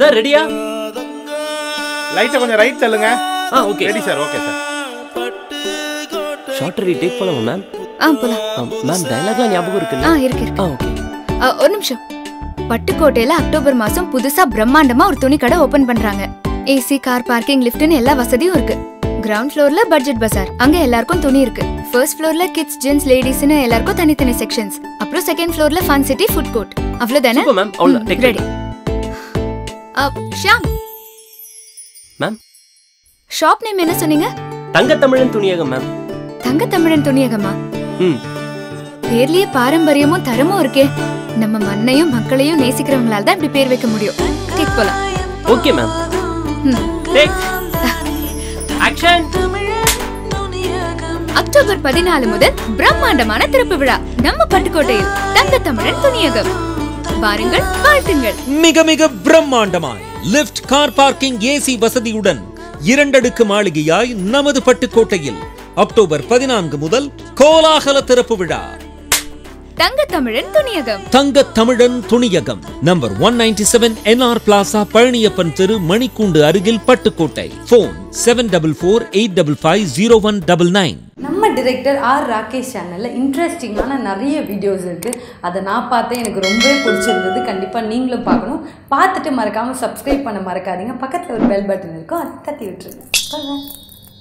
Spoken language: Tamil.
சார் ரெடியா லைட்டை கொஞ்சம் ரைட் தள்ளுங்க ஆ okay ready sir okay sir shot ready take போலாமா மேம் ஆ போலாம் மேம் டயலாக்லாம் ஞாபகம் இருக்குல்ல ஆ இருக்கு இருக்கு ஆ ஓகே ஆ, ஒரு நிமிஷம் பட்டுக்கோட்டையில அக்டோபர் மாசம் புதுசா பிரம்மாண்டமா ஒரு துணி கடை ஓபன் பண்றாங்க ஏசி கார் பார்க்கிங் லிஃப்ட்னு எல்லா வசதியும் இருக்கு கிரவுண்ட் ஃப்ளோர்ல பட்ஜெட் பஜார் அங்க எல்லாருக்கும் துணி இருக்கு ஃபர்ஸ்ட் ஃப்ளோர்ல கிட்ஸ் ஜென்ஸ் லேடிஸ்னு எல்லாருக்கும் தனித்தனி செக்ஷன்ஸ் அப்புறம் செகண்ட் ஃப்ளோர்ல ஃபன் சிட்டி ஃபுட் கோர்ட் அவ்வளவுதானே சூப்பர் மேம் அவ்வளோ டேக் ரெடி ஷாம் மேம் ஷாப் நேம் என்ன சொன்னீங்க தங்க தமிழன் துணியகம் மேம் தங்க தமிழன் துணியகமா ம் பேர்லயே பாரம்பரியமும் தரமும் இருக்கே நம்ம மண்ணையும் மக்களையும் நேசிக்கிறவங்களால தான் இப்படி பேர் வைக்க முடியும் கேக் போலாம் ஓகே மேம் ம். டேக் ஆக்ஷன் அக்டோபர் பதினாலு முதல் பிரம்மாண்டமான திறப்பு விழா நம்ம பட்டுக்கோட்டையில் தங்க தமிழன் துணியகம் வாருங்கள் வாழ்த்துங்கள் மிக மிக பிரம்மாண்டமாய் லிஃப்ட் கார் பார்க்கிங் ஏசி வசதியுடன் இரண்டடுக்கு மாளிகையாய் நமது பட்டுக்கோட்டையில் அக்டோபர் பதினான்கு முதல் கோலாகல திறப்பு விழா தங்க Tamilan Thuniyagam Thanga Tamilan Thuniyagam number one ninety seven NR plaza Palaniappan தெரு மணிக்கூண்டு அருகில் Pattukkottai phone seven double four eight double five zero one double nine நம்ம டிரெக்டர் ஆர் ராகேஷ் சேனலில் இன்ட்ரெஸ்டிங்கான நிறைய வீடியோஸ் இருக்குது அதை நான் பார்த்தேன் எனக்கு ரொம்பவே பிடிச்சிருந்தது கண்டிப்பாக நீங்களும் பார்க்கணும் பார்த்துட்டு மறக்காமல் சப்ஸ்கிரைப் பண்ண மறக்காதீங்க பக்கத்தில் ஒரு பெல் பட்டன் இருக்கும் அதை தட்டி விட்டுருங்க Bye bye.